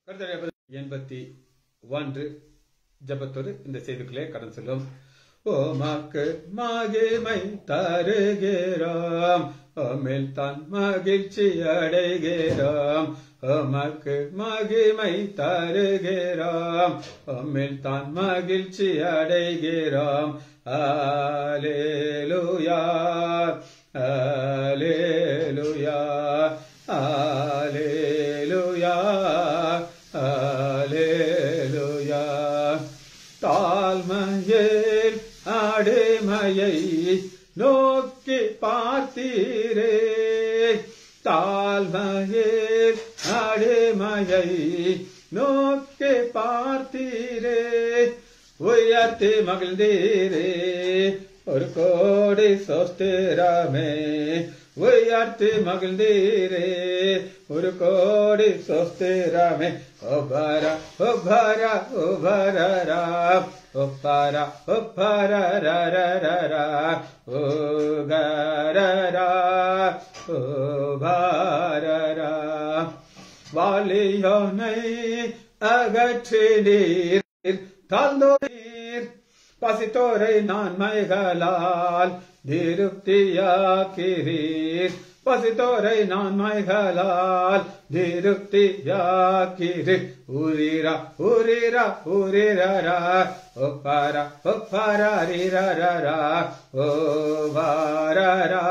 கர்த்தருடைய எண்பத்தி ஒன்று ஜபத்தோடு இந்த செய்திக்குள்ளே கடன் செல்லும் ஓமாக்கு மகிமை தருகிறோம் ஓமில் தான் மகிழ்ச்சி அடைகிறோம் ஓமக்கு மகிமை தருகிறோம் ஓமில் தான் மகிழ்ச்சி அடைகிறோம் ஆலேலுயா ஆலேலுயா ஆலேலுயா ஆலேலுயா தாழ்மையில் அடிமையை நோக்கி பார்த்தீரே தாழ்மையில் அடிமையை நோக்கி பார்த்தீரே உயர்த்தி மகிழ்ந்தீரே ஒரு கோடி சோஸ்திரமே உயர்த்தி மகிழ்ந்தீரே ஒரு கோடி சோஸ்திரமே ஒபர ஒபர ஒபரரா ஒப்பர ஒப்பரரரரா ஓகரரா ஓபாரரா வாலியோனை அகற்றினீர் தாழ்ந்தோர் பசித்தோரை நான் மைகளால் திருப்தியாக்கிறீர் பசித்தோரை நான் மைகளால் திருப்தியாக்கிறீர் உரிரா உரிரா உரிரரா ஒப்பரா ஒப்பரரிரரா ஓ வாரரா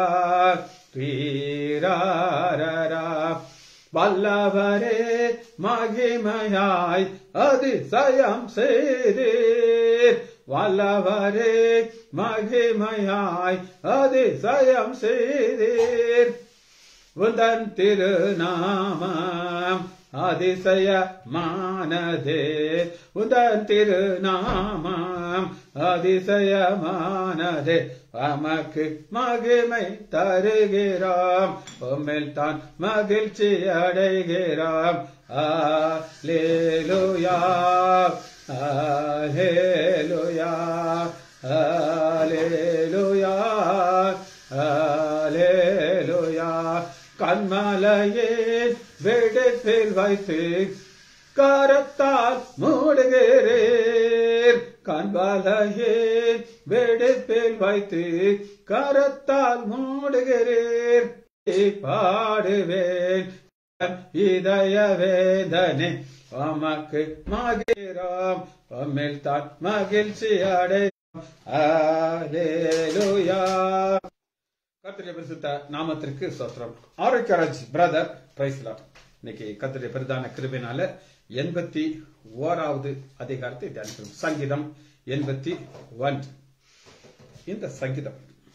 தீரரா வல்லவரே மகிமையாய் அதிசயம் செய்தீர் வல்லவரே மகிமையாய் அதிசயம் செய்தீர் உந்தன் திருநாமம் அதிசயமானதே உதன் திருநாமம் அதிசயமானதே நமக்கு மகிமை தருகிறோம் உம்மில் தான் மகிழ்ச்சி அடைகிறோம் ஆலேலுயா ஆலேலுயா ஆலேலுயா ஆலேலுயா கண்மலையே வெடிப்பில் வைத்து கரத்தால் மூடுகிறீர் கண்மலையே வெடிப்பில் வைத்து கரத்தால் மூடுகிறீர் பாடுவேன் இதய வேதனை உமக்கு மகிழோம் உம்மில் தான் மகிழ்ச்சி அடை ஆலேலுயா கத்திரிய பரிசுத்த நாமத்திற்கு சோத்திரம் ஆரோக்கியராஜ் பிரதர் பிரைஸ்லாட் இன்னைக்கு கத்திரிய பிரதான கிருபினால எண்பத்தி ஓராவது அதிகாரத்தை தியானிக்கிறோம் சங்கீதம் எண்பத்தி ஒன்று இந்த சங்கீதம்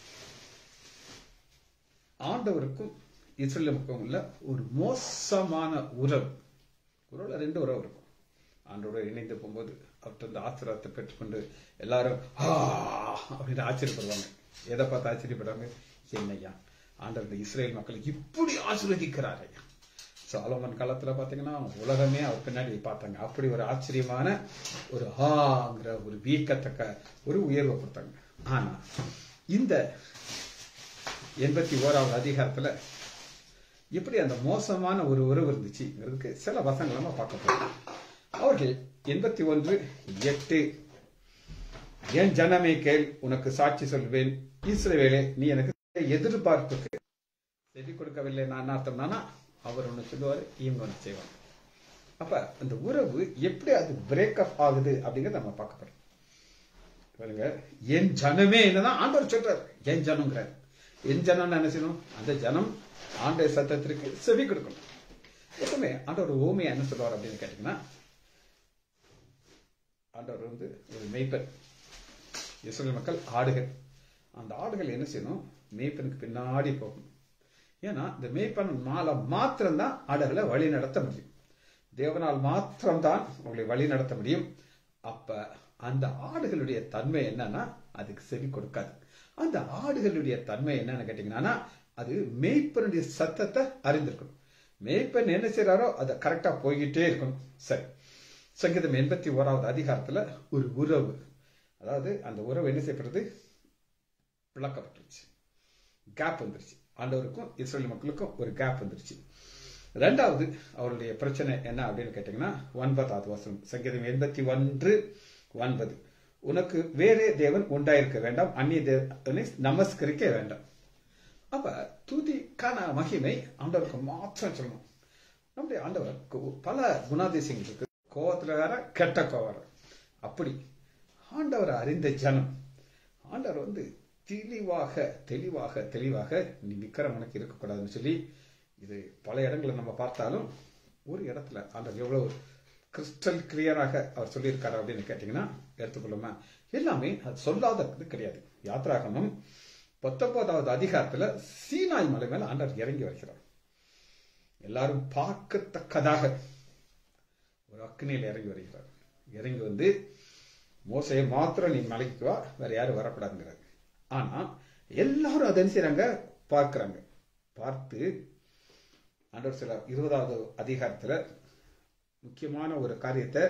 ஆண்டவருக்கும் இஸ்ரேலுக்கும் உள்ள ஒரு மோசமான உறவு உறவுல ரெண்டு உறவு இருக்கும் ஆண்டோட இணைந்து போகும்போது அவர்கிட்ட இந்த ஆச்சரியத்தை பெற்றுக்கொண்டு எல்லாரும் அப்படின்னு ஆச்சரியப்படுவாங்க எதை பார்த்து ஆச்சரியப்படுவாங்க என்னையா ஆண்டவர் இஸ்ரேல் மக்கள் இப்படி ஆசீர்வதிக்கிறார் ஐயா சாலமன் காலத்துல பாத்தீங்கன்னா உலகமே அவர் பின்னாடி பார்த்தாங்க அப்படி ஒரு ஆச்சரியமான ஒரு ஆங்கிற ஒரு வீக்கத்தக்க ஒரு உயர்வை கொடுத்தாங்க ஆனா இந்த எண்பத்தி ஓராவது அதிகாரத்துல எப்படி அந்த மோசமான ஒரு உறவு இருந்துச்சுங்கிறதுக்கு சில வசங்களை நம்ம பார்க்க போறோம் அவர்கள் எண்பத்தி ஒன்று எட்டு என் ஜனமே கேள் உனக்கு சாட்சி சொல்வேன் இஸ்ரவேலே நீ எனக்கு எதிர்பார்ப்புக்கு செவி கொடுக்கவில்லை நான் அர்த்தம்னா அவர் ஒண்ணு சொல்லுவாரு இவங்க ஒண்ணு செய்வாங்க அப்ப அந்த உறவு எப்படி அது பிரேக்கப் ஆகுது அப்படிங்கறத நம்ம பார்க்க போறோம் பாருங்க என் ஜனமே என்னதான் ஆண்டவர் சொல்றாரு என் ஜனங்கிறார் என் ஜனம் என்ன செய்யணும் அந்த ஜனம் ஆண்டை சத்தத்திற்கு செவி கொடுக்கணும் எப்பவுமே ஆண்டவர் ஓமையா என்ன சொல்லுவார் அப்படின்னு கேட்டீங்கன்னா ஆண்டவர் வந்து ஒரு மெய்ப்பன் இஸ்ரேல் மக்கள் ஆடுகள் அந்த ஆடுகள் என்ன செய்யணும் மேய்ப்பனுக்கு பின்னாடி போகணும் ஏன்னா இந்த மேய்ப்பன் மாலை மாத்திரம்தான் ஆடுகளை வழி நடத்த முடியும் தேவனால் மாத்திரம்தான் உங்களை வழி நடத்த முடியும் அப்ப அந்த ஆடுகளுடைய தன்மை என்னன்னா அதுக்கு செவி கொடுக்காது அந்த ஆடுகளுடைய தன்மை என்னன்னு கேட்டீங்கன்னா அது மேய்ப்பனுடைய சத்தத்தை அறிந்திருக்கணும் மேய்ப்பன் என்ன செய்யறாரோ அதை கரெக்டா போய்கிட்டே இருக்கணும் சரி சங்கீதம் எண்பத்தி ஓராவது அதிகாரத்துல ஒரு உறவு அதாவது அந்த உறவு என்ன செய்யப்படுறது விளக்கப்பட்டுருச்சு கேப் வந்துருச்சு ஆண்டவருக்கும் இஸ்ரேல் மக்களுக்கும் ஒரு கேப் வந்துருச்சு ரெண்டாவது அவருடைய பிரச்சனை என்ன அப்படின்னு கேட்டீங்கன்னா ஒன்பதாவது வசனம் சங்கீதம் எண்பத்தி ஒன்று ஒன்பது உனக்கு வேறே தேவன் உண்டாயிருக்க வேண்டாம் அந்நிய தேவனை நமஸ்கரிக்க வேண்டாம் அப்ப துதிக்கான மகிமை ஆண்டவருக்கு மாத்திரம் சொல்லணும் நம்முடைய ஆண்டவருக்கு பல குணாதிசயங்கள் இருக்கு கோவத்துல வேற கெட்ட கோவம் அப்படி ஆண்டவரை அறிந்த ஜனம் ஆண்டவர் வந்து தெளிவாக தெளிவாக தெளிவாக நீ விக்கிரம் உனக்கு இருக்கக்கூடாதுன்னு சொல்லி இது பல இடங்களை நம்ம பார்த்தாலும் ஒரு இடத்துல ஆண்டவர் எவ்வளவு கிறிஸ்டல் கிளியராக அவர் சொல்லியிருக்காரு அப்படின்னு கேட்டீங்கன்னா எடுத்துக்கொள்ளுமா எல்லாமே அது சொல்லாதது கிடையாது யாத்ராகமம் பத்தொன்பதாவது அதிகாரத்துல சீனாய் மலை மேல ஆண்டவர் இறங்கி வருகிறார் எல்லாரும் பார்க்கத்தக்கதாக ஒரு அக்னியில் இறங்கி வருகிறார் இறங்கி வந்து மோசையை மாத்திரம் நீ மலைக்கு வா வேற யாரும் வரக்கூடாதுங்கிறார் ஆனா எல்லாரும் அதை என்ன செய்யறாங்க பார்க்கிறாங்க பார்த்து ஆண்டவர் சில இருபதாவது அதிகாரத்துல முக்கியமான ஒரு காரியத்தை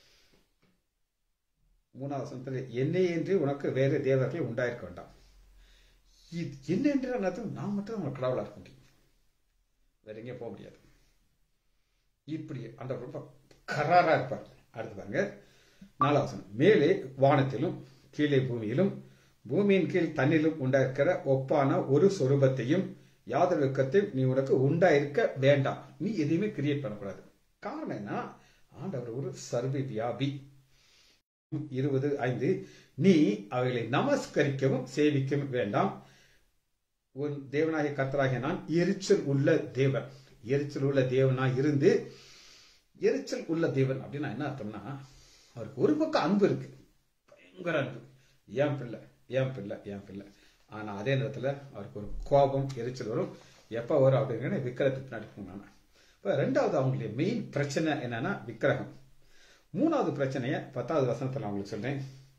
மூணாவது சனத்துல என்னை என்று உனக்கு வேறு தேவர்கள் உண்டாயிருக்க வேண்டாம் இது என்ன என்று அர்த்தம் நான் மட்டும் அவங்க கடவுளா இருக்க முடியும் வேற எங்கேயும் போக முடியாது இப்படி அந்த ரொம்ப கராரா இருப்பார் அடுத்து பாருங்க நாலாவசனம் மேலே வானத்திலும் கீழே பூமியிலும் பூமியின் கீழ் தண்ணிலும் உண்டாயிருக்கிற ஒப்பான ஒரு சொரூபத்தையும் யாதொரு வெக்கத்தையும் நீ உனக்கு உண்டாயிருக்க வேண்டாம் நீ எதையுமே கிரியேட் பண்ணக்கூடாது காரணம் என்ன ஆண்டவர் ஒரு சர்வ வியாபி இருபது ஐந்து நீ அவைகளை நமஸ்கரிக்கவும் சேவிக்கவும் வேண்டாம் உன் தேவனாகிய கர்த்தராகிய நான் எரிச்சல் உள்ள தேவன் எரிச்சல் உள்ள தேவனா இருந்து எரிச்சல் உள்ள தேவன் அப்படின்னா என்ன அர்த்தம்னா அவருக்கு ஒரு பக்கம் அன்பு இருக்கு பயங்கர அன்பு ஏன் பிள்ளை ஏன் பிள்ளை ஏன் பிள்ளை ஆனா அதே நேரத்துல அவருக்கு ஒரு கோபம் எரிச்சல் வரும் எப்ப வரும் அப்படிங்கிற விக்கிரத்துக்கு பின்னாடி போனாங்க இப்ப ரெண்டாவது அவங்களுடைய மெயின் பிரச்சனை என்னன்னா விக்கிரகம் மூணாவது பிரச்சனைய பத்தாவது வசனத்துல அவங்களுக்கு சொல்றேன்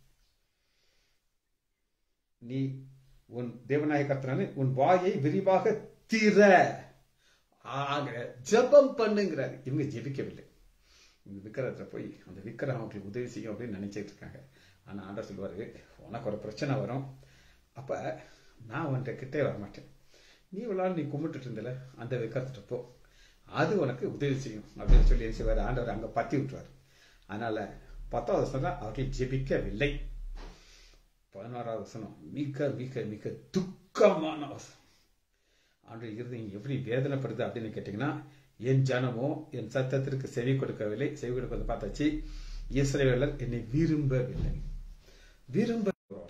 நீ உன் தேவநாயக கர்த்தரான உன் வாயை விரிவாக திற ஆக ஜபம் பண்ணுங்கிறாரு இவங்க ஜெபிக்கவில்லை இந்த விக்கிரகத்துல போய் அந்த விக்கிரகம் அவங்களுக்கு உதவி செய்யும் அப்படின்னு நினைச்சிட்டு இருக்காங்க ஆனா ஆண்டர் சொல்லுவாரு உனக்கு ஒரு பிரச்சனை வரும் அப்ப நான் உன்கிட்ட கிட்டே வரமாட்டேன் நீ இவ்வளவு நீ கும்பிட்டுட்டு இருந்தல அந்த விக்கிரத்துட்டு போ அது உனக்கு உதவி செய்யும் அப்படின்னு சொல்லி என்ன செய்வார் ஆண்டவர் அங்க பத்தி விட்டுருவார் அதனால பத்தாவது வசனம் அவர்கள் ஜெபிக்கவில்லை பதினாறாவது வசனம் மிக மிக மிக துக்கமான வசனம் ஆண்டு இருதயம் எப்படி வேதனைப்படுது அப்படின்னு கேட்டீங்கன்னா என் ஜனமோ என் சத்தத்திற்கு செவி கொடுக்கவில்லை செவி கொடுப்பதை பார்த்தாச்சு இஸ்ரேலர் என்னை விரும்பவில்லை விரும்ப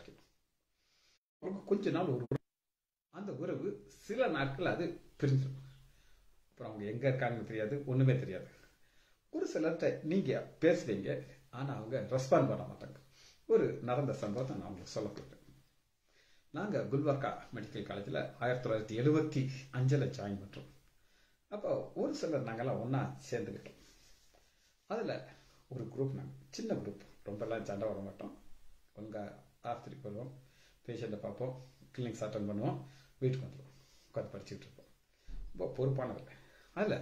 கொஞ்ச நாள் ஒரு அந்த உறவு சில நாட்கள் அது பிரிஞ்சிடும் அப்புறம் அவங்க எங்க இருக்காங்கன்னு தெரியாது ஒண்ணுமே தெரியாது ஒரு சிலர்கிட்ட நீங்க பேசுவீங்க ஆனா அவங்க ரெஸ்பாண்ட் பண்ண மாட்டாங்க ஒரு நடந்த சம்பவத்தை நான் உங்களுக்கு சொல்ல போகிறேன் நாங்க குல்பர்கா மெடிக்கல் காலேஜில் ஆயிரத்தி தொள்ளாயிரத்தி எழுபத்தி அஞ்சுல ஜாயின் பண்றோம் அப்போ ஒரு சிலர் நாங்கெல்லாம் ஒன்னா சேர்ந்துக்கிட்டோம் அதுல ஒரு குரூப் நாங்கள் சின்ன குரூப் ரொம்பலாம் சண்டை வர மாட்டோம் ஒழுங்கா ஆஸ்பத்திரிக்கு வருவோம் பேஷண்ட்டை பார்ப்போம் கிளினிக்ஸ் அட்டன் பண்ணுவோம் வீட்டுக்கு வந்துடுவோம் உட்காந்து படிச்சுட்டு இருப்போம் ரொம்ப பொறுப்பானதில்லை அதில்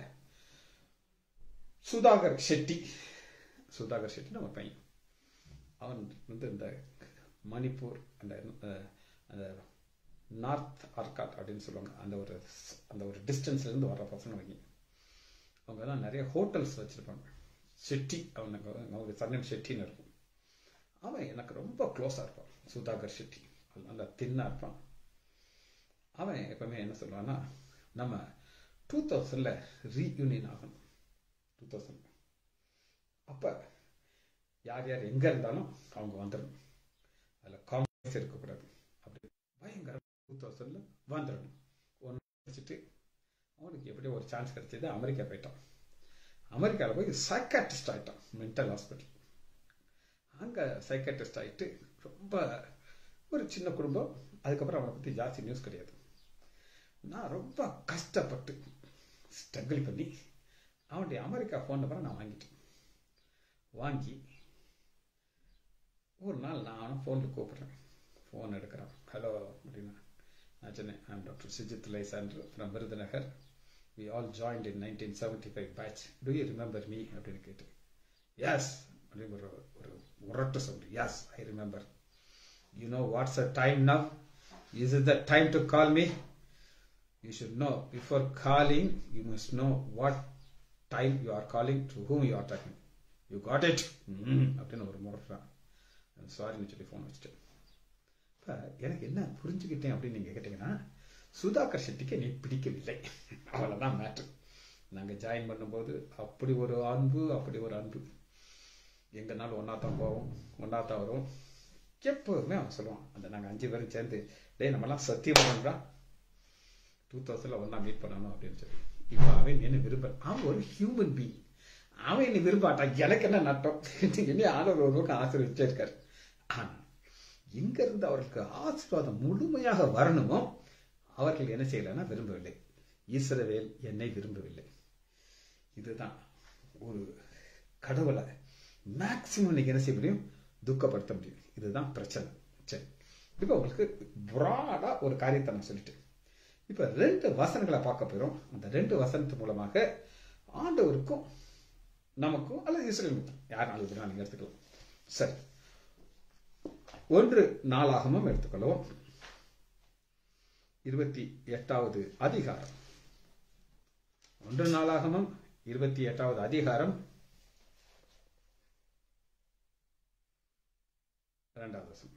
சுதாகர் ஷெட்டி சுதாகர் ஷெட்டி நம்ம பையன் அவன் வந்து இந்த மணிப்பூர் அந்த அந்த நார்த் ஆர்காட் அப்படின்னு சொல்லுவாங்க அந்த ஒரு அந்த ஒரு டிஸ்டன்ஸ்லேருந்து வர்ற பசங்க வைங்க அவங்க எல்லாம் நிறைய ஹோட்டல்ஸ் வச்சுருப்பாங்க ஷெட்டி அவனுக்கு அவங்க சர்ணம் ஷெட்டின்னு இருக்கும் அவன் எனக்கு ரொம்ப க்ளோஸாக இருப்பான் சுதாகர் ஷெட்டி நல்லா தின்னாக இருப்பான் அவன் எப்பவுமே என்ன சொல்லுவான்னா நம்ம டூ தௌசண்டில் ரீயூனியன் ஆகணும் டூ தௌசண்ட் அப்போ யார் யார் எங்கே இருந்தாலும் அவங்க வந்துடணும் அதில் காம்ப்ரமைஸ் இருக்கக்கூடாது அப்படி பயங்கர டூ தௌசண்டில் வந்துடணும் ஒன்று வச்சுட்டு அவனுக்கு எப்படி ஒரு சான்ஸ் கிடைச்சது அமெரிக்கா போயிட்டான் அமெரிக்காவில் போய் சைக்காட்ரிஸ்ட் ஆகிட்டான் மென்டல் ஹாஸ்பிட்டல் அங்கே சைக்காட்ரிஸ்ட் ஆகிட்டு ரொம்ப ஒரு சின்ன குடும்பம் அதுக்கப்புறம் அவனை பற்றி ஜாஸ்தி நியூஸ் கிடையாது நான் ரொம்ப கஷ்டப்பட்டு ஸ்ட்ரகிள் பண்ணி அவனுடைய அமெரிக்கா ஃபோன் நம்பரை நான் வாங்கிட்டேன் வாங்கி ஒரு நாள் நானும் ஃபோனில் கூப்பிட்றேன் ஃபோன் எடுக்கிறான் ஹலோ அப்படின்னா நான் சொன்னேன் I'm doctor Sujith Lysander from Virudhunagar we all joined in nineteen seventy five batch do you remember me அப்படின்னு கேட்டு எஸ் அப்படின்னு ஒரு ஒரு உரட்டு sound yes I remember you no what's a time now is it the time to call me you should know before calling you must know what time you are calling to whom you are talking you got it அப்படின்னு ஒரு முறைறான் சாரின்னு சொல்லி phone வச்சுட்டேன் இப்போ எனக்கு என்ன புரிஞ்சுக்கிட்டேன் அப்படின்னு நீங்கள் கேட்டிங்கன்னா சுதாகர் செட்டிக்கு என்னை பிடிக்கவில்லை அவ்வளோதான் மேட்ரு நாங்கள் ஜாயின் பண்ணும்போது அப்படி ஒரு அன்பு அப்படி ஒரு அன்பு எங்கனாலும் ஒன்றா தான் போவோம் ஒன்றா தான் வரும் எப்போதுமே அவன் சொல்லுவான் அந்த நாங்கள் அஞ்சு பேரும் சேர்ந்து டேய் நம்மலாம் சத்தியம் பண்ணுறா டூ தௌசண்ட்ல ஒன்றா மீட் பண்ணணும் அப்படின்னு சொல்லி இப்போ அவன் என்ன விரும்ப அவன் ஒரு ஹியூமன் பீங் அவன் என்னை விரும்பாட்டான் எனக்கு என்ன நட்டம் என்ன ஆண்டவர் ஒரு பக்கம் ஆசீர்வதிச்சே இருக்காரு ஆனால் எங்கிருந்து அவர்களுக்கு ஆசீர்வாதம் முழுமையாக வரணுமோ அவர்கள் என்ன செய்யலைன்னா விரும்பவில்லை ஈஸ்வரவேல் என்னை விரும்பவில்லை இதுதான் ஒரு கடவுளை மேக்சிமம் நீங்க என்ன செய்ய முடியும் துக்கப்படுத்த முடியும் இதுதான் பிரச்சனை சரி இப்போ உங்களுக்கு ப்ராடா ஒரு காரியத்தை நான் சொல்லிட்டேன் இப்போ ரெண்டு வசனங்களை பார்க்க போயிடும் அந்த ரெண்டு வசனத்து மூலமாக ஆண்டவருக்கும் நமக்கும் அல்லது இஸ்ரேலுக்கும் யார் நாலு பேரும் நீங்க எடுத்துக்கலாம் சரி ஒன்று நாளாகமும் எடுத்துக்கொள்வோம் இருபத்தி எட்டாவது அதிகாரம் ஒன்று நாளாகமும் இருபத்தி எட்டாவது அதிகாரம் இரண்டாவது வசனம்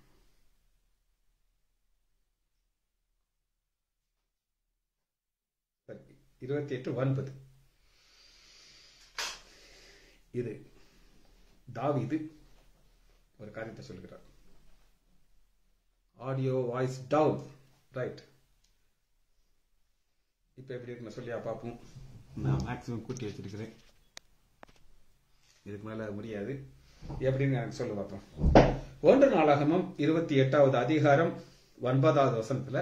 இருபத்தி எட்டு ஒன்பது இது தாவிது ஒரு காரியத்தை சொல்கிறார் ஆடியோ வாய்ஸ் டவுன் ரைட் இப்போ எப்படி இருக்குன்னு சொல்லியா பார்ப்போம் நான் மேக்ஸிமம் கூட்டி வச்சிருக்கிறேன் இதுக்கு மேல முடியாது எப்படின்னு எனக்கு சொல்லு பார்ப்போம் ஒன்று நாளாகமும் இருபத்தி எட்டாவது அதிகாரம் ஒன்பதாவது வசனத்துல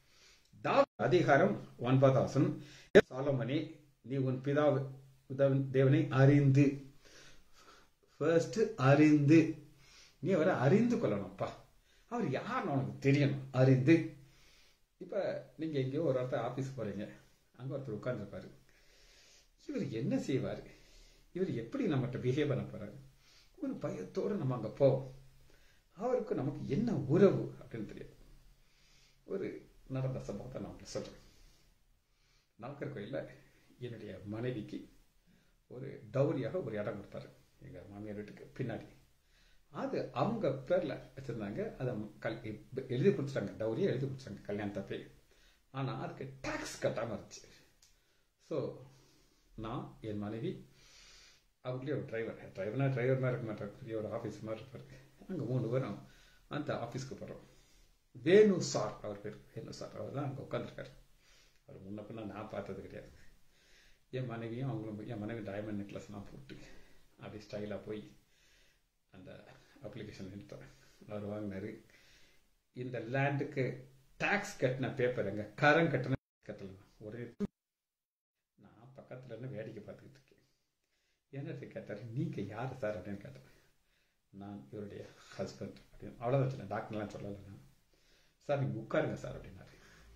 அதிகாரம் ஒன்பதாவது வசனம் சாலமணி நீ உன் பிதா தேவனை அறிந்து ஃபர்ஸ்ட் அறிந்து நீ அவரை அறிந்து கொள்ளணும்ப்பா அவர் யாருன்னு உனக்கு தெரியணும் அறிந்து இப்ப நீங்க எங்கேயோ ஒரு இடத்த ஆபீஸ் போறீங்க அங்க ஒருத்தர் உட்கார்ந்துருப்பாரு இவர் என்ன செய்வாரு இவர் எப்படி நம்மகிட்ட பிஹேவ் பண்ண போறாரு ஒரு பயத்தோடு நம்ம அங்க போவோம் அவருக்கு நமக்கு என்ன உறவு அப்படின்னு தெரியாது ஒரு நடந்த சம்பவத்தை நான் உங்களுக்கு சொல்றேன் நால்கர் கோயில்ல என்னுடைய மனைவிக்கு ஒரு டௌரியாக ஒரு இடம் கொடுத்தாரு எங்க மாமியார் வீட்டுக்கு பின்னாடி அது அவங்க பேர்ல வச்சிருந்தாங்க அதை கல் எழுதி கொடுத்துட்டாங்க டௌரியை எழுதி கொடுத்தாங்க கல்யாணத்தப்பே ஆனா அதுக்கு டாக்ஸ் கட்டாம இருந்துச்சு ஸோ நான் என் மனைவி அவங்களே ஒரு டிரைவர் டிரைவர்னா டிரைவர் மாதிரி இருக்க மாட்டார் ஒரு ஆஃபீஸ் மாதிரி இருப்பாரு அங்கே மூணு பேரும் அந்த ஆஃபீஸ்க்கு போகிறோம் வேணு சார் அவர் பேர் வேணு சார் அவர் தான் அங்கே உட்காந்துருக்காரு அவர் முன்ன பின்ன நான் பார்த்தது கிடையாது என் மனைவியும் அவங்களும் என் மனைவி டைமண்ட் நெக்லஸ்லாம் போட்டு அப்படி ஸ்டைலாக போய் அந்த அப்ளிகேஷன் எடுத்தேன் அவர் வாங்கினாரு இந்த லேண்டுக்கு டாக்ஸ் கட்டின பேப்பர் எங்க கரம் கட்டின கட்டல ஒரே நான் பக்கத்துல இருந்து வேடிக்கை பார்த்துக்கிட்டு இருக்கேன் என்னது கேட்டார் நீங்க யாரு சார் அப்படின்னு கேட்டேன் நான் இவருடைய ஹஸ்பண்ட் அப்படின்னு அவ்வளோதான் சொன்னேன் டாக்டர்லாம் சொல்லலை நான் சார் நீங்க உட்காருங்க சார் அப்படின்னாரு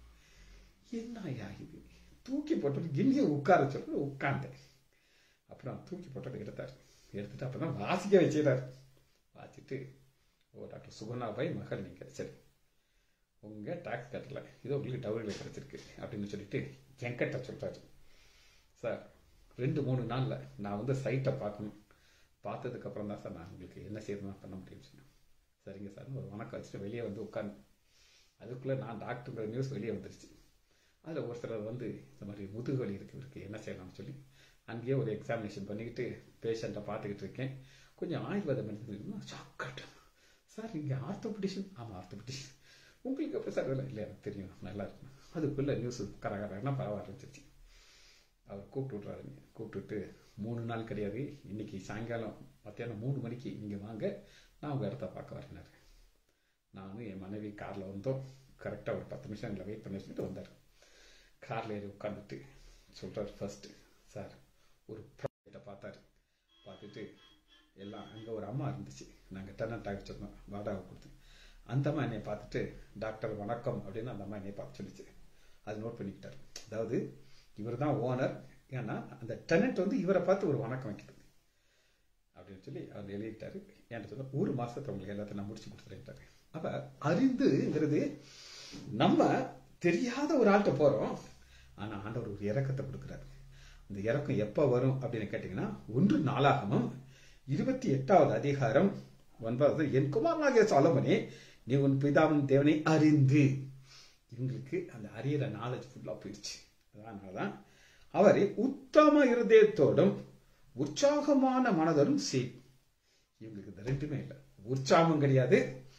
என்ன இது தூக்கி போட்டு எங்கேயும் உட்கார சொல்லி உட்காந்தேன் அப்புறம் தூக்கி போட்டதை எடுத்தார் எடுத்துட்டு அப்புறம் வாசிக்க வச்சுட்டார் வாசிட்டு ஓ டாக்டர் சுகுணாபாய் மகள் நீங்க சரி உங்க டாக்ஸ் கட்டல இது உங்களுக்கு டவுரியில் கிடைச்சிருக்கு அப்படின்னு சொல்லிட்டு என்கிட்ட சொல்றாரு சார் ரெண்டு மூணு நாள்ல நான் வந்து சைட்டை பார்க்கணும் பார்த்ததுக்கு அப்புறம் தான் சார் நான் உங்களுக்கு என்ன செய்யணும் பண்ண முடியும்னு சொன்னேன் சரிங்க சார் ஒரு வணக்கம் வச்சுட்டு வெளியே வந்து உட்காந்து அதுக்குள்ள நான் டாக்டருங்கிற நியூஸ் வெளியே வந்துருச்சு அதில் ஒரு சிலர் வந்து இந்த மாதிரி முதுகுவலி இருக்கு இருக்கு என்ன செய்யலாம்னு சொல்லி அங்கேயே ஒரு எக்ஸாமினேஷன் பண்ணிக்கிட்டு பேஷண்ட்டை பார்த்துக்கிட்டு இருக்கேன் கொஞ்சம் ஆயுர்வேதம் எடுத்துக்கிட்டோம்னா ஷாக்கட் சார் நீங்கள் ஆர்த்தோபிடிஷன் ஆமாம் ஆர்த்தோபிடிஷன் உங்களுக்கு எப்படி சார் இல்லை இல்லை எனக்கு தெரியும் நல்லா இருக்கும் அதுக்குள்ளே நியூஸ் கரகரன்னா பரவ ஆரம்பிச்சிருச்சு அவர் கூப்பிட்டு விட்றாருங்க கூப்பிட்டுட்டு மூணு நாள் கிடையாது இன்னைக்கு சாயங்காலம் மத்தியானம் மூணு மணிக்கு இங்கே வாங்க நான் உங்கள் இடத்த பார்க்க வரேனாரு நானும் என் மனைவி காரில் வந்தோம் கரெக்டாக ஒரு பத்து நிமிஷம் எங்களை வெயிட் பண்ணி வச்சுட்டு வந்தார் காரில் ஏறி உட்காந்துட்டு சொல்கிறார் ஃபர்ஸ்ட் சார் ஒரு ப்ராஜெக்டை பார்த்தாரு பார்த்துட்டு எல்லாம் அங்கே ஒரு அம்மா இருந்துச்சு நாங்கள் டெனண்ட் ஆகிடுச்சிருந்தோம் வாடகை கொடுத்து அந்த அம்மா என்னை பார்த்துட்டு டாக்டர் வணக்கம் அப்படின்னு அந்த அம்மா என்னை பார்த்து சொல்லிச்சு அது நோட் பண்ணிக்கிட்டார் அதாவது இவர் தான் ஓனர் ஏன்னா அந்த டெனண்ட் வந்து இவரை பார்த்து ஒரு வணக்கம் வைக்குது அப்படின்னு சொல்லி அவர் எழுதிட்டாரு என்கிட்ட சொல்ல ஒரு மாசத்தை உங்களுக்கு எல்லாத்தையும் நான் முடிச்சு கொடுத்துருட்டாரு அப்ப அறிந்துங்கிறது நம்ம தெரியாத ஒரு ஆள்கிட்ட போறோம் ஆனா ஆண்டவர் ஒரு இறக்கத்தை கொடுக்குறாரு அந்த இறக்கம் எப்ப வரும் அப்படின்னு கேட்டீங்கன்னா ஒன்று நாளாகமும் இருபத்தி எட்டாவது அதிகாரம் ஒன்பதாவது என் குமாரனாகிய சாலமனே நீ உன் பிதாவின் தேவனை அறிந்து இவங்களுக்கு அந்த அறியிற நாலேஜ் ஃபுல்லா போயிடுச்சு அதனாலதான் அவரை உத்தம இருதயத்தோடும் உற்சாகமான மனதோடும் செய் இவங்களுக்கு இந்த ரெண்டுமே இல்லை உற்சாகமும் கிடையாது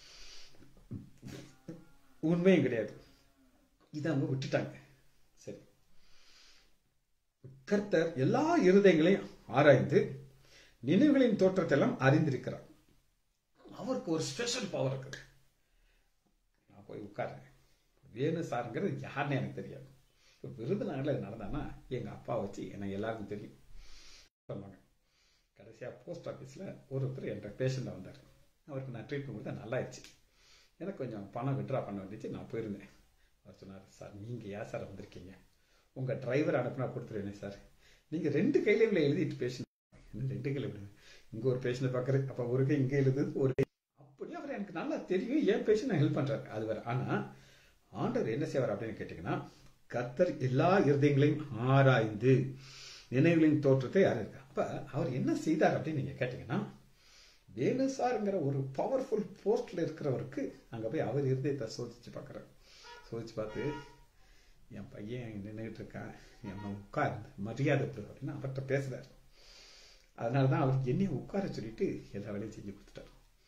உண்மையும் கிடையாது இதை அவங்க விட்டுட்டாங்க சரி கர்த்தர் எல்லா இருதயங்களையும் ஆராய்ந்து நினைவுகளின் தோற்றத்தை எல்லாம் அறிந்திருக்கிறார் அவருக்கு ஒரு ஸ்பெஷல் பவர் இருக்குது நான் போய் உட்கார்றேன் வேணு சாருங்கிறது யாருன்னு எனக்கு தெரியாது இப்போ விருதுநகரில் இது நடந்தான்னா எங்கள் அப்பா வச்சு எனக்கு எல்லாருக்கும் தெரியும் சொன்னாங்க கடைசியாக போஸ்ட் ஆஃபீஸில் ஒருத்தர் என்கிட்ட பேஷண்ட்டாக வந்தார் அவருக்கு நான் ட்ரீட்மெண்ட் கொடுத்தா நல்லாயிடுச்சு எனக்கு கொஞ்சம் பணம் விட்ரா பண்ண வேண்டிச்சு நான் போயிருந்தேன் அவர் சொன்னார் சார் நீங்கள் ஏன் சார் வந்திருக்கீங்க உங்கள் டிரைவர் அனுப்புனா கொடுத்துருவேனே சார் நீங்கள் ரெண்டு கையில எழுதிட்டு பேஷண்ட் ரெண்டு கையில் எழுது இங்கே ஒரு பேஷண்ட்டை பார்க்குறது அப்போ ஒரு கை இங்கே எழுதுது ஒரு கை அப்படி அவர் எனக்கு நல்லா தெரியும் ஏன் பேஷண்ட் நான் ஹெல்ப் பண்ணுறாரு அது வேறு ஆனால் ஆண்டவர் என்ன செய்வார் அப்படின்னு கேட்டிங்கன்னா கர்த்தர் எல்லா இருதயங்களையும் ஆராய்ந்து நினைவுகளின் தோற்றத்தை அறிந்தார் அப்ப அவர் என்ன செய்தார் அப்படின்னு நீங்க கேட்டீங்கன்னா வேலுசாருங்கிற ஒரு பவர்ஃபுல் போஸ்ட்ல இருக்கிறவருக்கு அங்க போய் அவர் இருதயத்தை சோதிச்சு பார்க்கறாரு சோதிச்சு பார்த்து என் பையன் நின்றுட்டு இருக்கான் என் உட்கார்ந்து மரியாதை கொடு அப்படின்னு அவர்கிட்ட பேசுறாரு அதனால தான் அவருக்கு என்னையும் உட்கார சொல்லிட்டு எல்லா வேலையும் செஞ்சு கொடுத்துட்டார்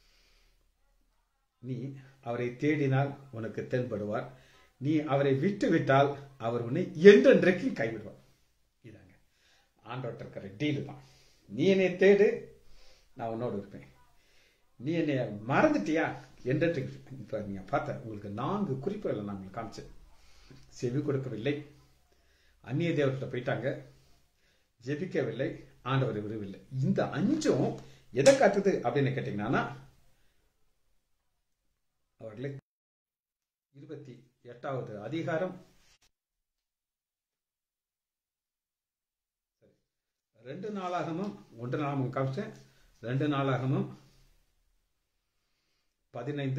நீ அவரை தேடினால் உனக்கு தென்படுவார் நீ அவரை விட்டு விட்டால் அவர் உன்னை என்றென்றைக்கும் கைவிடுவார் இதாங்க ஆண்டோட்ட இருக்கிற டீலு தான் நீ என்னை தேடு நான் உன்னோடு இருப்பேன் நீ என்னை மறந்துட்டியா என்றென்றைக்கு இப்ப நீங்க பார்த்த உங்களுக்கு நான்கு குறிப்புகளை நான் உங்களுக்கு காமிச்சேன் செவி கொடுக்கவில்லை அந்நிய தேவர்கிட்ட போயிட்டாங்க ஜெபிக்கவில்லை ஆண்டவரை விடவில்லை இந்த அஞ்சும் எதை காட்டுது அப்படின்னு கேட்டீங்கன்னா அவர்களை இருபத்தி எட்டாவது அதிகாரம் ரெண்டு நாளாகமும் ஒன்று நாளாகவும் காமிச்சேன் ரெண்டு நாளாகமும் பதினைந்து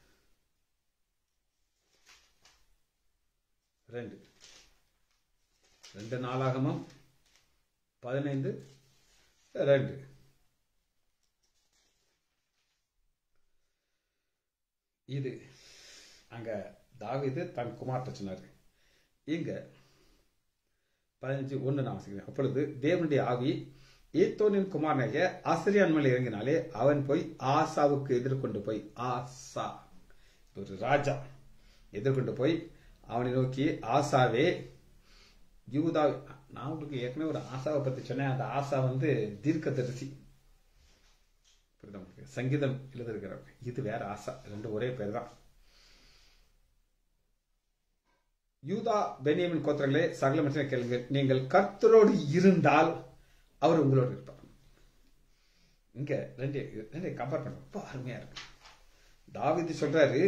ரெண்டு ரெண்டு நாளாகமும் பதினைந்து ரெண்டு இது அங்க தாவிது தன் குமார்ட்ட சொன்னார் இங்க பதினஞ்சு ஒன்று நான் வாசிக்கிறேன் அப்பொழுது தேவனுடைய ஆவி ஏத்தோனின் குமாரனாகிய ஆசிரியான் மேல் இறங்கினாலே அவன் போய் ஆசாவுக்கு எதிர்கொண்டு போய் ஆசா ஒரு ராஜா எதிர்கொண்டு போய் அவனை நோக்கி ஆசாவே யூதா நான் உங்களுக்கு ஏற்கனவே ஒரு ஆசாவை பத்தி சொன்னேன் அந்த ஆசா வந்து தீர்க்கதரிசி புரியுதா உங்களுக்கு சங்கீதம் எழுதிருக்கிறார் இது வேற ஆசா ரெண்டு ஒரே பேர் தான் யூதா பெனியமின் கோத்திரங்களே சகல மனுஷனை கேளுங்கள் நீங்கள் கர்த்தரோடு இருந்தால் அவர் உங்களோடு இருப்பார் இங்க ரெண்டு ரெண்டு கம்பேர் பண்ண ரொம்ப அருமையா இருக்கு தாவிது சொல்றாரு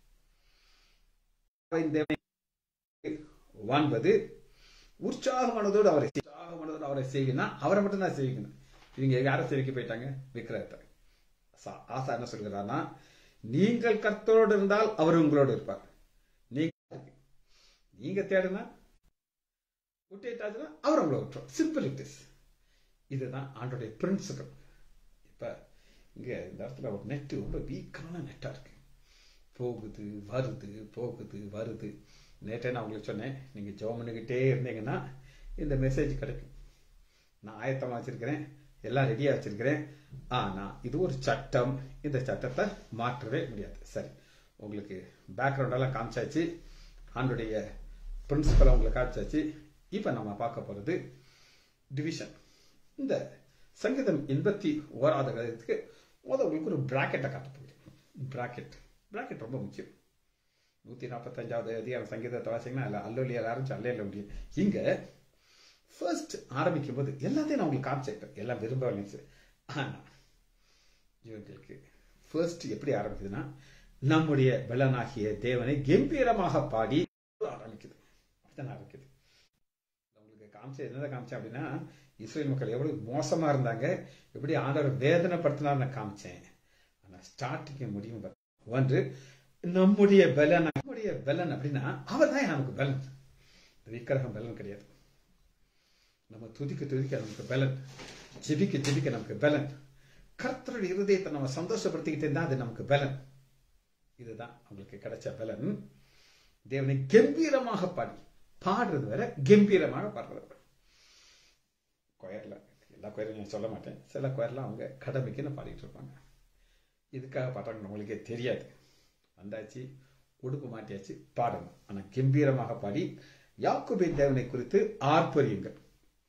வான்பது உற்சாகமானதோடு அவரை உற்சாகமானதோடு அவரை செய்வினா அவரை மட்டும் தான் செய்விக்கணும் இவங்க யாரை சேவிக்க போயிட்டாங்க விக்கிரத்தை ஆசா என்ன சொல்கிறார்னா நீங்கள் கர்த்தரோடு இருந்தால் அவர் உங்களோடு இருப்பார் நீங்க நீங்க தேடுனா விட்டுட்டாச்சுன்னா அவர் உங்களை விட்டுரும் சிம்பிள் இட் இஸ் இதுதான் ஆண்டோடைய பிரின்சிபல் இப்ப இங்க இந்த இடத்துல ஒரு நெட்டு ரொம்ப வீக்கான நெட்டா இருக்கு போகுது வருது போகுது வருது நேற்றே நான் உங்களுக்கு சொன்னேன் நீங்க ஜோம் பண்ணிக்கிட்டே இருந்தீங்கன்னா இந்த மெசேஜ் கிடைக்கும் நான் ஆயத்தமா வச்சிருக்கிறேன் எல்லாம் ரெடியா வச்சிருக்கிறேன் ஆனா இது ஒரு சட்டம் இந்த சட்டத்தை மாற்றவே முடியாது சரி உங்களுக்கு பேக்ரவுண்டெல்லாம் காமிச்சாச்சு ஆண்டுடைய பிரின்சிபலை உங்களுக்கு காமிச்சாச்சு இப்ப நம்ம பார்க்க போறது டிவிஷன் இந்த சங்கீதம் எண்பத்தி ஓராவது கதத்துக்கு முத உங்களுக்கு ஒரு பிராக்கெட்டை காட்ட போகிறேன் பிராக்கெட் பிராக்கெட் ரொம்ப முக்கியம் நூத்தி நாற்பத்தஞ்சாவது அதிகாரம் சங்கீதத்தை வாசிங்கன்னா அல்ல அல்லொலியால் ஆரம்பிச்சு அல்லையில முடியும் இங்க ஃபர்ஸ்ட் ஆரம்பிக்கும் போது எல்லாத்தையும் நான் உங்களுக்கு காமிச்சிட்டேன் எல்லாம் விரும்பவில்லை ஆனா இவங்களுக்கு ஃபர்ஸ்ட் எப்படி ஆரம்பிக்குதுன்னா நம்முடைய பலனாகிய தேவனை கம்பீரமாக பாடி ஆரம்பிக்குது அப்படிதான் ஆரம்பிக்குது உங்களுக்கு காமிச்ச என்னதான் காமிச்சேன் அப்படின்னா இஸ்ரேல் மக்கள் எவ்வளவு மோசமா இருந்தாங்க எப்படி ஆண்டவர் வேதனைப்படுத்தினார் நான் காமிச்சேன் ஆனா ஸ்டார்டிங் முடியும் ஒன்று நம்முடைய பலன் நம்முடைய பலன் அப்படின்னா அவர் தான் நமக்கு பலன் விக்கிரகம் பலன் கிடையாது நம்ம துதிக்க துதிக்க நமக்கு பலன் ஜெபிக்க ஜெபிக்க நமக்கு பலன் கர்த்தருடைய இருதயத்தை நம்ம சந்தோஷப்படுத்திக்கிட்டே இருந்தா அது நமக்கு பலன் இதுதான் அவங்களுக்கு கிடைச்ச பலன் தேவனை கம்பீரமாக பாடி பாடுறது வரை கம்பீரமாக பாடுறது கொயர்ல எல்லா கொயரும் நான் சொல்ல மாட்டேன் சில கொயர்லாம் அவங்க கடமைக்குன்னு பாடிட்டு இருப்பாங்க இதுக்காக பாடுறாங்க நம்மளுக்கே தெரியாது வந்தாச்சு உடுப்பு மாட்டியாச்சு பாடணும் ஆனா கம்பீரமாக பாடி யாக்குபின் தேவனை குறித்து ஆர்ப்பரியுங்கள்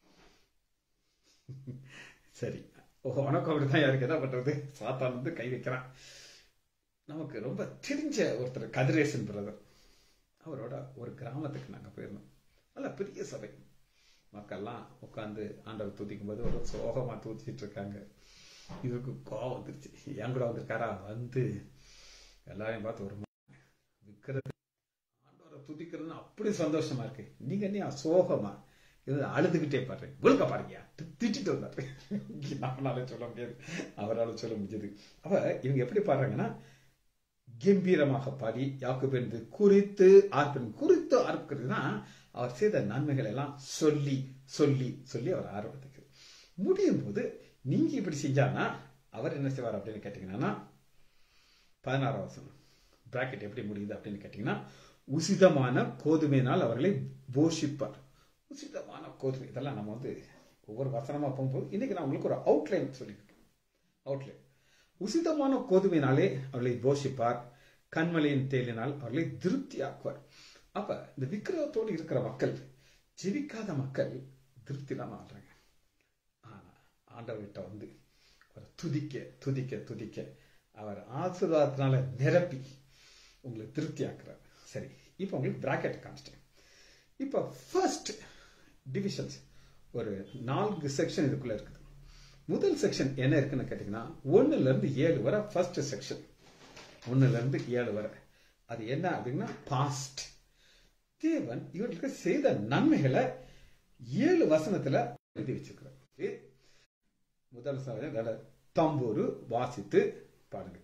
சரி உனக்கு அப்படிதான் யாருக்கு என்ன பண்றது சாத்தான் வந்து கை வைக்கிறான் நமக்கு ரொம்ப தெரிஞ்ச ஒருத்தர் கதிரேசன் பிரதர் அவரோட ஒரு கிராமத்துக்கு நாங்க போயிருந்தோம் நல்ல பெரிய சபை மக்கள்லாம் உட்காந்து ஆண்டவர் தூத்திக்கும் போது ஒரு சோகமா தூத்திட்டு இருக்காங்க இவருக்கு கோவம் வந்துருச்சு என் கூட வந்திருக்காரா வந்து எல்லாரையும் பார்த்து ஒரு விற்கிறது ஆண்டவரை துதிக்கிறதுன்னு அப்படி சந்தோஷமா இருக்கு நீங்க என்ன சோகமா இது அழுதுகிட்டே பாடுறேன் ஒழுங்க பாருங்க திட்டிட்டு வந்தாரு நம்மளால சொல்ல முடியாது அவரால் சொல்ல முடிஞ்சது அப்ப இவங்க எப்படி பாடுறாங்கன்னா கம்பீரமாக பாடி யாக்குபென் குறித்து ஆர்ப்பன் குறித்து ஆர்ப்புறதுனா அவர் செய்த நன்மைகள் எல்லாம் சொல்லி சொல்லி சொல்லி அவர் ஆர்வத்துக்கு முடியும் போது நீங்க இப்படி செஞ்சானா அவர் என்ன செய்வார் அப்படின்னு கேட்டீங்கன்னா பதினாறாம் வசனம் பிராக்கெட் எப்படி முடியுது அப்படின்னு கேட்டீங்கன்னா உசிதமான கோதுமையினால் அவர்களை போஷிப்பார் உசிதமான கோதுமை இதெல்லாம் நம்ம வந்து ஒவ்வொரு வசனமா போகும்போது இன்னைக்கு நான் உங்களுக்கு ஒரு அவுட்லைன் சொல்லியிருக்கேன் அவுட்லைன் உசிதமான கோதுமையினாலே அவர்களை போஷிப்பார் கண்மலையின் தேலினால் அவர்களை திருப்தியாக்குவார் அப்ப இந்த விக்கிரகத்தோடு இருக்கிற மக்கள் ஜெபிக்காத மக்கள் திருப்தி இல்லாம ஆடுறாங்க ஆனா ஆண்டவர்கிட்ட வந்து ஒரு துதிக்க துதிக்க துதிக்க அவர் ஆசீர்வாதத்தினால நிரப்பி உங்களை திருப்தி ஆக்குறார் சரி இப்போ உங்களுக்கு பிராக்கெட் காமிச்சிட்டேன் இப்போ ஃபர்ஸ்ட் டிவிஷன்ஸ் ஒரு நான்கு செக்ஷன் இதுக்குள்ள இருக்குது முதல் செக்ஷன் என்ன இருக்குன்னு கேட்டீங்கன்னா ஒன்னுல இருந்து ஏழு வரை ஃபர்ஸ்ட் செக்ஷன் ஒன்னுல இருந்து ஏழு வரை அது என்ன அப்படின்னா பாஸ்ட் தேவன் இவர்களுக்கு செய்த நன்மைகளை ஏழு வசனத்துல எழுதி வச்சிருக்கிறார் முதல் வசனம் தம்பூரு வாசித்து பாடுங்க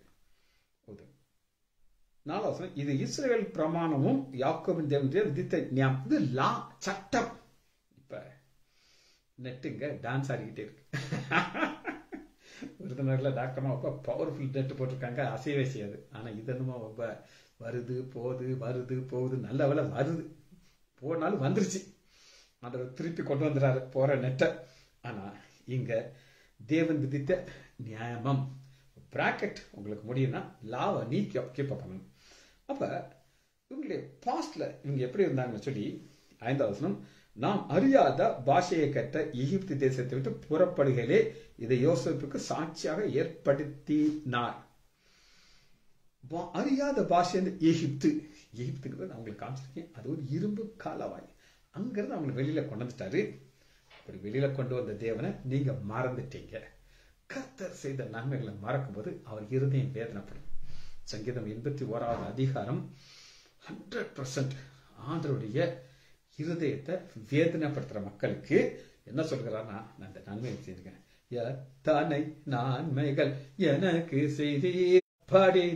நாலாவது வசனம் இது இஸ்ரேல் பிரமாணமும் யாக்கோபின் தேவனுடைய விதித்த ஞாம் இது லா சட்டம் இப்ப நெட்டுங்க டான்ஸ் ஆடிக்கிட்டே இருக்கு விருதுநகர்ல டாக்டர்மா ரொம்ப பவர்ஃபுல் நெட் போட்டிருக்காங்க அசையவே செய்யாது ஆனா இது என்னமோ ரொம்ப வருது போகுது வருது போகுது நல்ல வேலை வருது போனாலும் வந்துருச்சு அதை திருப்பி கொண்டு வந்துறாரு போற நெட்டை ஆனா இங்க தேவன் விதித்த நியாயமம் பிராக்கெட் உங்களுக்கு முடியும்னா லாவை நீக்கி கீப் பண்ணணும் அப்ப இவங்களுடைய பாஸ்ட்ல இவங்க எப்படி இருந்தாங்கன்னு சொல்லி ஐந்தாவது வசனம் நாம் அறியாத பாஷையை கற்ற எகிப்து தேசத்தை விட்டு புறப்படுகையிலே இதை யோசிப்புக்கு சாட்சியாக ஏற்படுத்தினார் அறியாத பாஷை எகிப்து எகிப்துங்கிறது நான் உங்களுக்கு காமிச்சிருக்கேன் அது ஒரு இரும்பு காலவாய் அங்கிருந்து அவங்களை வெளியில கொண்டு வந்துட்டாரு அப்படி வெளியில கொண்டு வந்த தேவனை நீங்க மறந்துட்டீங்க கர்த்தர் செய்த நன்மைகளை மறக்கும் போது அவர் இருதயம் வேதனைப்படும் சங்கீதம் எண்பத்தி ஓராவது அதிகாரம் ஹண்ட்ரட் பர்சன்ட் ஆண்டருடைய இருதயத்தை வேதனைப்படுத்துற மக்களுக்கு என்ன சொல்கிறான்னா நான் இந்த நன்மையை செய்திருக்கேன் எத்தனை நன்மைகள் எனக்கு செய்தி பாடி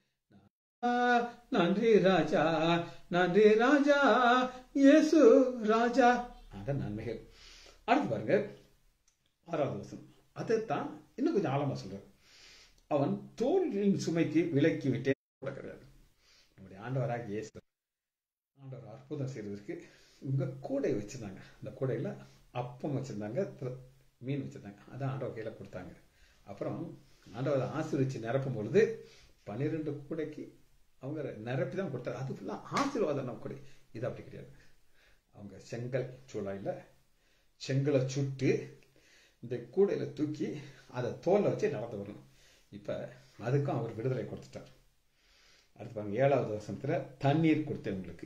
நன்றி ராஜா நன்றி ராஜா இயேசு ராஜா அந்த நன்மைகள் அடுத்து பாருங்க ஆறாவது வருஷம் அதைத்தான் இன்னும் கொஞ்சம் ஆழமா சொல்றார் அவன் தோல்வியின் சுமைக்கு விலக்கி விட்டே கிடையாது நம்முடைய ஆண்டவராக இயேசு ஆண்டவர் அற்புதம் செய்வதற்கு இங்க கூடை வச்சிருந்தாங்க அந்த கூடையில அப்பம் வச்சிருந்தாங்க மீன் வச்சிருந்தாங்க அதான் ஆண்டவர் கையில கொடுத்தாங்க அப்புறம் ஆண்டவர் ஆசீர்வச்சு நிரப்பும் பொழுது பன்னிரெண்டு கூடைக்கு அவங்க நிரப்பி தான் கொடுத்தாரு அது ஃபுல்லா ஆசீர்வாதம் கூடை இது அப்படி கிடையாது அவங்க செங்கல் சூழாயில செங்கலை சுட்டு இந்த கூடையில தூக்கி அதை தோல்ல வச்சு நடந்து வரணும் இப்ப அதுக்கும் அவர் விடுதலை கொடுத்துட்டார் அடுத்து பாருங்க ஏழாவது வசனத்துல தண்ணீர் கொடுத்தேன் உங்களுக்கு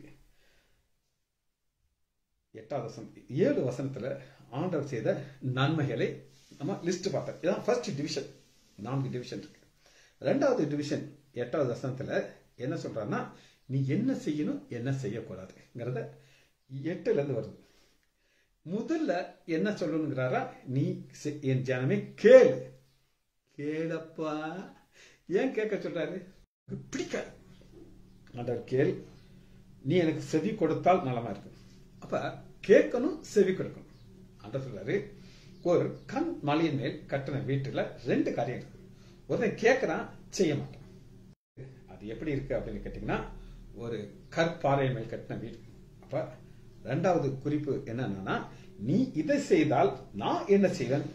எட்டாவது வசனம் ஏழு வசனத்துல ஆண்டவர் செய்த நன்மைகளை நம்ம லிஸ்ட் பார்த்தோம் இதான் ஃபர்ஸ்ட் டிவிஷன் நான்கு டிவிஷன் இருக்கு ரெண்டாவது டிவிஷன் எட்டாவது வசனத்துல என்ன சொல்றாருன்னா நீ என்ன செய்யணும் என்ன செய்யக்கூடாதுங்கிறத எட்டுல இருந்து வருது முதல்ல என்ன சொல்லணுங்கிறாரா நீ என் ஜனமே கேளு கேளப்பா ஏன் கேட்க சொல்றாரு பிடிக்காது ஆண்டவர் கேள் நீ எனக்கு செவி கொடுத்தால் நலமா இருக்கு அப்ப கேட்கணும் செவி கொடுக்கணும் அந்த சொல்றாரு ஒரு கண் மலையின் மேல் கட்டின வீட்டுல ரெண்டு காரியம் இருக்கு ஒருத்தன் கேட்கறான் செய்ய மாட்டான் அது எப்படி இருக்கு அப்படின்னு கேட்டீங்கன்னா ஒரு கற்பாறை மேல் கட்டின வீடு அப்ப ரெண்டாவது குறிப்பு என்னன்னா நீ இதை செய்தால் நான் என்ன செய்வேன்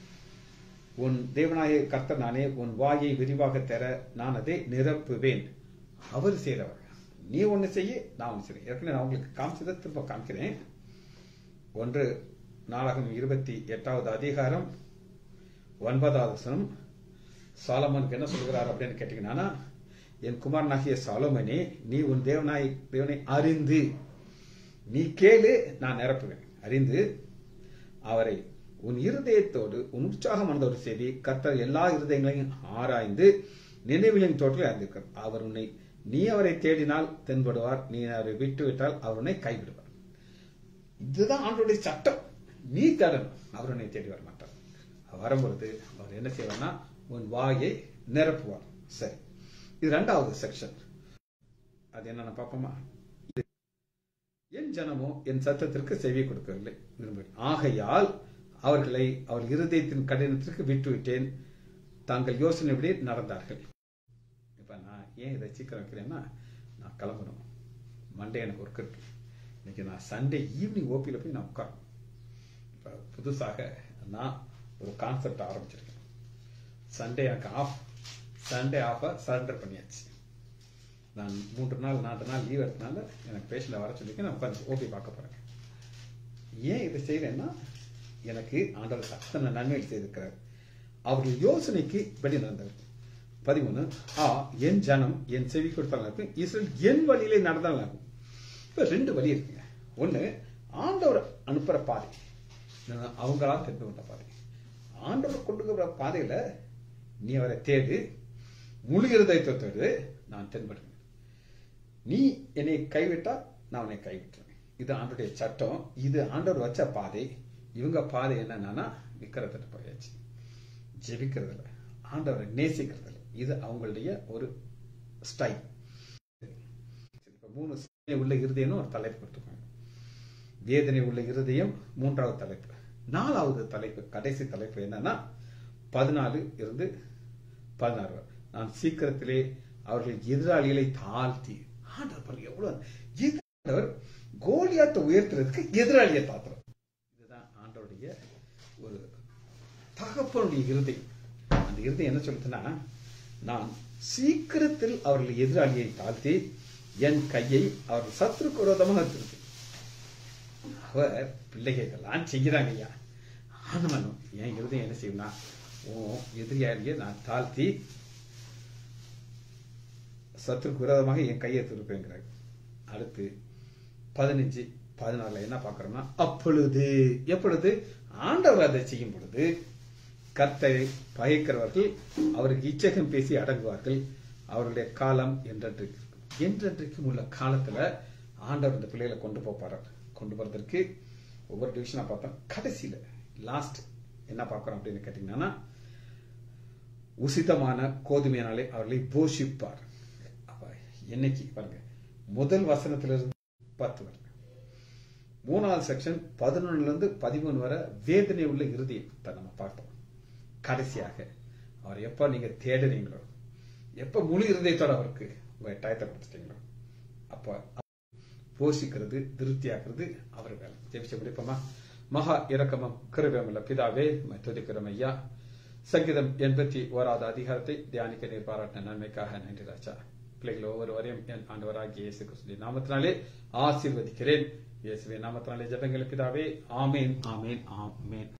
உன் தேவனாய கர்த்தர் நானே உன் வாயை விரிவாக தர நான் அதை நிரப்புவேன் அவர் செய்கிறவர் நீ ஒண்ணு செய்ய நான் ஒண்ணு செய்றேன் ஏற்கனவே நான் உங்களுக்கு காமிச்சதை திரும்ப காமிக்கிறேன் ஒன்று நாடகம் இருபத்தி எட்டாவது அதிகாரம் ஒன்பதாவது வசனம் சாலமனுக்கு என்ன சொல்கிறார் அப்படின்னு கேட்டீங்கன்னா என் குமாரனாகிய சாலோமனே நீ உன் தேவனாய் தேவனை அறிந்து நீ கேளு நான் நிரப்புவேன் அறிந்து அவரை உன் இருதயத்தோடு உன் உற்சாகம் வந்தோடு செய்தி கர்த்தர் எல்லா இருதயங்களையும் ஆராய்ந்து நினைவுகளின் தோற்றில் அறிந்திருக்கிறார் அவர் உன்னை நீ அவரை தேடினால் தென்படுவார் நீ அவரை விட்டுவிட்டால் அவர் உன்னை கைவிடுவார் இதுதான் ஆண்டோடைய சட்டம் நீ தேடணும் அவர் உன்னை தேடி வர மாட்டார் அவர் வரும்பொழுது அவர் என்ன செய்வார்னா உன் வாயை நிரப்புவார் சரி இது ரெண்டாவது செக்ஷன் அது என்னன்னு பார்ப்போமா என் ஜனமோ என் சத்தத்திற்கு செவி கொடுக்கவில்லை விரும்புகிறேன் ஆகையால் அவர்களை அவர் இருதயத்தின் கடினத்திற்கு விட்டுவிட்டேன் தாங்கள் யோசனைப்படி நடந்தார்கள் இப்ப நான் ஏன் இதை சீக்கிரம் வைக்கிறேன்னா நான் கிளம்பணும் மண்டே எனக்கு ஒர்க் இருக்கு இன்னைக்கு நான் சண்டே ஈவினிங் ஓபியில் போய் நான் உட்காரணும் இப்போ புதுசாக நான் ஒரு கான்செப்ட் ஆரம்பிச்சிருக்கேன் சண்டே எனக்கு ஆஃப் சண்டே ஆஃபை சரண்டர் பண்ணியாச்சு நான் மூன்று நாள் நாலு நாள் லீவ் எடுத்தனால எனக்கு பேஷண்ட்டை வர சொல்லிக்க நான் உட்காந்து ஓபி பார்க்க போறேன் ஏன் இதை செய்யறேன்னா எனக்கு ஆண்டவர் அத்தனை நன்மைகள் செய்திருக்கிறார் அவர்கள் யோசனைக்கு படி நடந்தவர் பதிமூணு ஆ என் ஜனம் என் செவி கொடுத்தாலும் இஸ்ரேல் என் வழியிலே நடந்தாலும் இப்ப ரெண்டு வழி இருக்குங்க ஒண்ணு ஆண்டவர் அனுப்புற பாதை அவங்களா தெரிந்து கொண்ட பாதை ஆண்டவர் கொண்டு வர பாதையில நீ அவரை தேடு முழு இருதயத்தோடு நான் தென்படுவேன் நீ என்னை கைவிட்டா நான் உன்னை கைவிட்டுருவேன் இது ஆண்டோடைய சட்டம் இது ஆண்டவர் வச்ச பாதை இவங்க பாதை என்னன்னா விக்கிரத்திட்டு போயாச்சு ஜெபிக்கிறதுல ஆண்டவரை நேசிக்கிறதுல இது அவங்களுடைய ஒரு ஸ்டைல் இப்ப மூணு உள்ள இருதயம்னு ஒரு தலைப்பு கொடுத்துருக்காங்க வேதனை உள்ள இருதயம் மூன்றாவது தலைப்பு நாலாவது தலைப்பு கடைசி தலைப்பு என்னன்னா பதினாலு இருந்து பதினாறு நான் சீக்கிரத்திலே அவர்கள் எதிராளிகளை தாழ்த்தி ஆண்டவர் எவ்வளவு ஆண்டவர் கோலியாத்தை உயர்த்துறதுக்கு எதிராளியை தாத்துறோம் இதுதான் ஆண்டவருடைய ஒரு தகப்பனுடைய இருதயம் அந்த இருதயம் என்ன சொல்லுதுன்னா நான் சீக்கிரத்தில் அவர்கள் எதிராளியை தாழ்த்தி என் கையை அவர்கள் சத்ருக்கு விரோதமாக திருப்பி அவர் பிள்ளைகள்லாம் செய்கிறாங்க ஐயா ஆனவனும் என் இருதயம் என்ன செய்யும்னா உன் எதிரியாளியை நான் தாழ்த்தி சத்துருக்கு விரோதமாக என் கையை திருப்பேங்கிறார் அடுத்து பதினஞ்சு பதினாறுல என்ன பார்க்கிறோம்னா அப்பொழுது எப்பொழுது ஆண்டவர் அதை செய்யும் பொழுது கர்த்தரை பகைக்கிறவர்கள் அவருக்கு இச்சகம் பேசி அடங்குவார்கள் அவருடைய காலம் என்றென்றைக்கு என்றென்றைக்கும் உள்ள காலத்துல ஆண்டவர் இந்த பிள்ளைகளை கொண்டு போப்பார் கொண்டு போறதற்கு ஒவ்வொரு டிவிஷனா பார்த்தோம் கடைசியில லாஸ்ட் என்ன பார்க்கிறோம் அப்படின்னு கேட்டீங்கன்னா உசிதமான கோதுமையினாலே அவர்களை போஷிப்பார் அப்ப என்னைக்கு பாருங்க முதல் வசனத்திலிருந்து பத்து வரை மூணாவது செக்ஷன் பதினொன்னுல இருந்து பதிமூணு வரை வேதனை உள்ள இருதயத்தை நம்ம பார்த்தோம் கடைசியாக அவர் எப்ப நீங்க தேடுறீங்களோ எப்ப முழு இருதயத்தோட அவருக்கு உங்க டயத்தை கொடுத்துட்டீங்களோ அப்ப போஷிக்கிறது திருப்தியாக்குறது அவர் வேலை ஜெபிச்சு முடிப்போமா மகா இரக்கமம் கிருபமுள்ள பிதாவே துதிக்கிறோம் ஐயா சங்கீதம் எண்பத்தி ஓராவது அதிகாரத்தை தியானிக்க நீர் பாராட்டின நன்மைக்காக நன்றி ராஜா பிள்ளைகள் ஒவ்வொருவரையும் என் ஆண்டவராகிய இயேசு கிறிஸ்துவின் நாமத்தினாலே ஆசீர்வதிக்கிறேன் இயேசுவின் நாமத்தினாலே ஜெபங்களை பிதாவே ஆமேன் ஆமேன் ஆமேன்